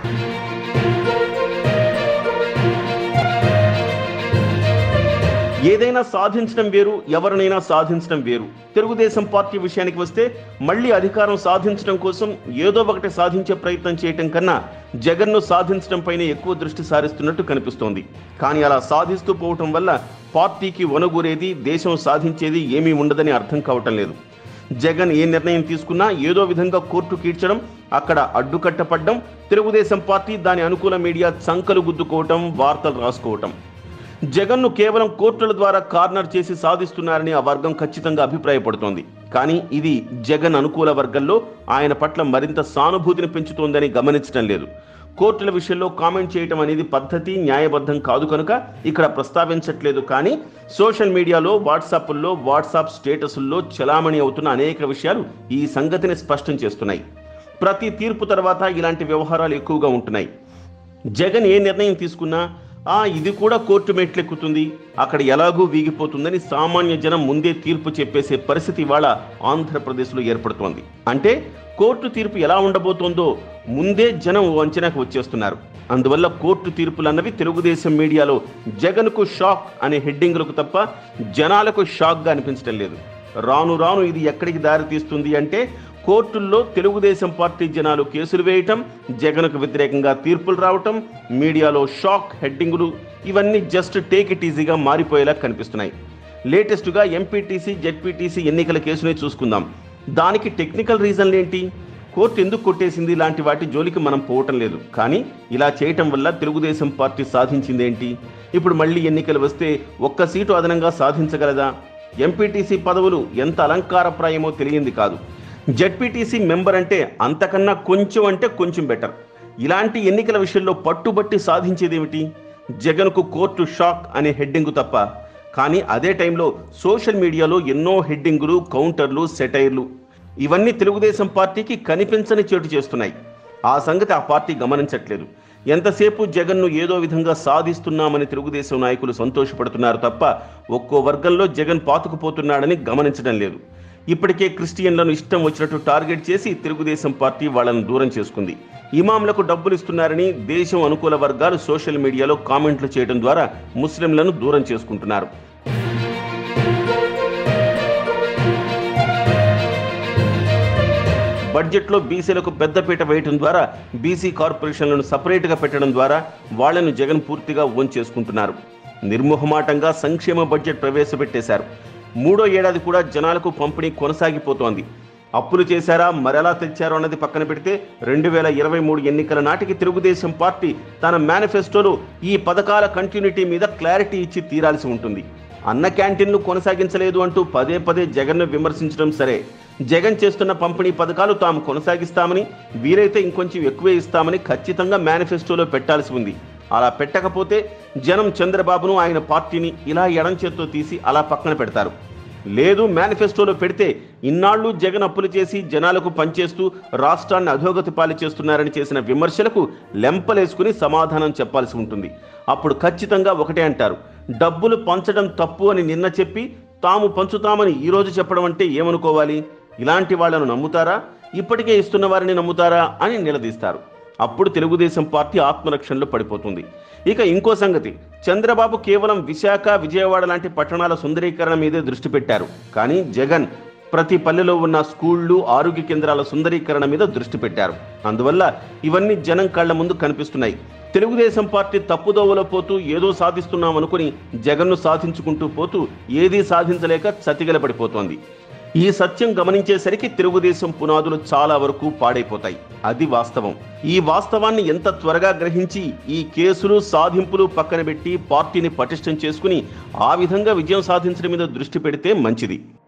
ఏదైనా సాధించడం వేరు ఎవరినైనా సాధించడం వేరు తెలుగుదేశం పార్టీ విషయానికి వస్తే మళ్ళీ అధికారం సాధించడం కోసం ఏదో ఒకటి సాధించే ప్రయత్నం చేయటం కన్నా జగన్ను సాధించడంపైనే ఎక్కువ దృష్టి సారిస్తున్నట్టు కనిపిస్తోంది కానీ అలా సాధిస్తూ పోవటం వల్ల పార్టీకి వనగూరేది దేశం సాధించేది ఏమీ ఉండదని అర్థం కావటం లేదు జగన్ ఏ నిర్ణయం తీసుకున్నా ఏదో విధంగా కోర్టు కీడ్చడం అక్కడ అడ్డుకట్టపడ్డం తెలుగుదేశం పార్టీ దాని అనుకూల మీడియా చంకలు గుద్దుకోవటం వార్తలు రాసుకోవటం జగన్ను కేవలం కోర్టుల ద్వారా కార్నర్ చేసి సాధిస్తున్నారని ఆ వర్గం ఖచ్చితంగా అభిప్రాయపడుతోంది కానీ ఇది జగన్ అనుకూల వర్గంలో ఆయన పట్ల మరింత సానుభూతిని పెంచుతోందని గమనించడం లేదు కోర్టుల విషయంలో కామెంట్ చేయటం అనేది పద్ధతి న్యాయబద్ధం కాదు కనుక ఇక్కడ ప్రస్తావించట్లేదు కానీ సోషల్ మీడియాలో వాట్సాప్ల్లో వాట్సాప్ స్టేటసుల్లో చలామణి అవుతున్న అనేక విషయాలు ఈ సంగతిని స్పష్టం చేస్తున్నాయి ప్రతి తీర్పు తర్వాత ఇలాంటి వ్యవహారాలు ఎక్కువగా ఉంటున్నాయి జగన్ ఏ నిర్ణయం తీసుకున్నా ఆ ఇది కూడా కోర్టు మెట్లెక్కుతుంది అక్కడ ఎలాగూ వీగిపోతుందని సామాన్య జనం ముందే తీర్పు చెప్పేసే పరిస్థితి ఇవాళ ఆంధ్రప్రదేశ్లో ఏర్పడుతోంది అంటే కోర్టు తీర్పు ఎలా ఉండబోతోందో ముందే జనం ఓ అంచనాకు వచ్చేస్తున్నారు అందువల్ల కోర్టు తీర్పులన్నవి తెలుగుదేశం మీడియాలో జగన్కు షాక్ అనే హెడ్డింగ్లకు తప్ప జనాలకు షాక్గా అనిపించడం లేదు రాను రాను ఇది ఎక్కడికి దారి తీస్తుంది అంటే కోర్టుల్లో తెలుగుదేశం పార్టీ జనాలు కేసులు వేయటం జగన్కు వ్యతిరేకంగా తీర్పులు రావటం మీడియాలో షాక్ హెడ్డింగులు ఇవన్నీ జస్ట్ టేక్ ఇట్ ఈజీగా మారిపోయేలా కనిపిస్తున్నాయి లేటెస్ట్గా ఎంపీటీసీ జెడ్పీటీసీ ఎన్నికల కేసునే చూసుకుందాం దానికి టెక్నికల్ రీజన్లు ఏంటి కోర్టు ఎందుకు కొట్టేసింది లాంటి వాటి జోలికి మనం పోవటం లేదు కానీ ఇలా చేయటం వల్ల తెలుగుదేశం పార్టీ సాధించింది ఏంటి ఇప్పుడు మళ్ళీ ఎన్నికలు వస్తే ఒక్క సీటు అదనంగా సాధించగలదా ఎంపీటీసీ పదవులు ఎంత అలంకారప్రాయమో తెలియంది కాదు జెడ్పీటీసీ మెంబర్ అంటే అంతకన్నా కొంచెం అంటే కొంచెం బెటర్ ఇలాంటి ఎన్నికల విషయంలో పట్టుబట్టి సాధించేదేమిటి జగన్కు కోర్టు షాక్ అనే హెడ్డింగు తప్ప కానీ అదే టైంలో సోషల్ మీడియాలో ఎన్నో హెడ్డింగులు కౌంటర్లు సెటైర్లు ఇవన్నీ తెలుగుదేశం పార్టీకి కనిపించని చోటు చేస్తున్నాయి ఆ సంగతి ఆ పార్టీ గమనించట్లేదు ఎంతసేపు జగన్ను ఏదో విధంగా సాధిస్తున్నామని తెలుగుదేశం నాయకులు సంతోషపడుతున్నారు తప్ప ఒక్కో వర్గంలో జగన్ పాతుకుపోతున్నాడని గమనించడం లేదు ఇప్పటికే క్రిస్టియన్లను ఇష్టం వచ్చినట్టు టార్గెట్ చేసి తెలుగుదేశం పార్టీ వాళ్ళను దూరం చేసుకుంది ఇమాంలకు డబ్బులు ఇస్తున్నారని దేశం అనుకూల వర్గాలు సోషల్ మీడియాలో కామెంట్లు చేయడం ద్వారా ముస్లింలను దూరం చేసుకుంటున్నారు బడ్జెట్లో బీసీలకు పెద్దపీట వేయటం ద్వారా బీసీ కార్పొరేషన్లను సపరేట్గా పెట్టడం ద్వారా వాళ్లను జగన్ పూర్తిగా ఓన్ చేసుకుంటున్నారు నిర్మోహమాటంగా సంక్షేమ బడ్జెట్ ప్రవేశపెట్టేశారు మూడో ఏడాది కూడా జనాలకు పంపిణీ కొనసాగిపోతోంది అప్పులు చేశారా మరెలా తెచ్చారో అన్నది పక్కన పెడితే రెండు వేల ఇరవై మూడు ఎన్నికల నాటికి తెలుగుదేశం పార్టీ తన మేనిఫెస్టోలో ఈ పథకాల కంటిన్యూటీ మీద క్లారిటీ ఇచ్చి తీరాల్సి ఉంటుంది అన్న క్యాంటీన్లు కొనసాగించలేదు అంటూ పదే పదే జగన్ను విమర్శించడం సరే జగన్ చేస్తున్న పంపిణీ పథకాలు తాము కొనసాగిస్తామని వీలైతే ఇంకొంచెం ఎక్కువే ఇస్తామని ఖచ్చితంగా మేనిఫెస్టోలో పెట్టాల్సి ఉంది అలా పెట్టకపోతే జనం చంద్రబాబును ఆయన పార్టీని ఇలా ఎడం చేత్తో తీసి అలా పక్కన పెడతారు లేదు మేనిఫెస్టోలో పెడితే ఇన్నాళ్ళు జగన్ అప్పులు చేసి జనాలకు పనిచేస్తూ రాష్ట్రాన్ని అధోగతి పాలు చేస్తున్నారని చేసిన విమర్శలకు లెంపలేసుకుని సమాధానం చెప్పాల్సి ఉంటుంది అప్పుడు ఖచ్చితంగా ఒకటే అంటారు డబ్బులు పంచడం తప్పు అని నిన్న చెప్పి తాము పంచుతామని ఈరోజు చెప్పడం అంటే ఏమనుకోవాలి ఇలాంటి వాళ్లను నమ్ముతారా ఇప్పటికే ఇస్తున్న వారిని నమ్ముతారా అని నిలదీస్తారు అప్పుడు తెలుగుదేశం పార్టీ ఆత్మరక్షణలో పడిపోతుంది ఇక ఇంకో సంగతి చంద్రబాబు కేవలం విశాఖ విజయవాడ లాంటి పట్టణాల సుందరీకరణ మీదే దృష్టి పెట్టారు కానీ జగన్ ప్రతి పల్లెలో ఉన్న స్కూళ్ళు ఆరోగ్య కేంద్రాల సుందరీకరణ మీద దృష్టి పెట్టారు అందువల్ల ఇవన్నీ జనం కళ్ళ ముందు కనిపిస్తున్నాయి తెలుగుదేశం పార్టీ తప్పుదోవలో పోతూ ఏదో సాధిస్తున్నాం అనుకుని జగన్ను సాధించుకుంటూ పోతూ ఏదీ సాధించలేక చతికిలపడిపోతోంది ఈ సత్యం గమనించేసరికి తెలుగుదేశం పునాదులు చాలా వరకు పాడైపోతాయి అది వాస్తవం ఈ వాస్తవాన్ని ఎంత త్వరగా గ్రహించి ఈ కేసులు సాధింపులు పక్కన పెట్టి పార్టీని పటిష్టం చేసుకుని ఆ విధంగా విజయం సాధించడం మీద దృష్టి పెడితే మంచిది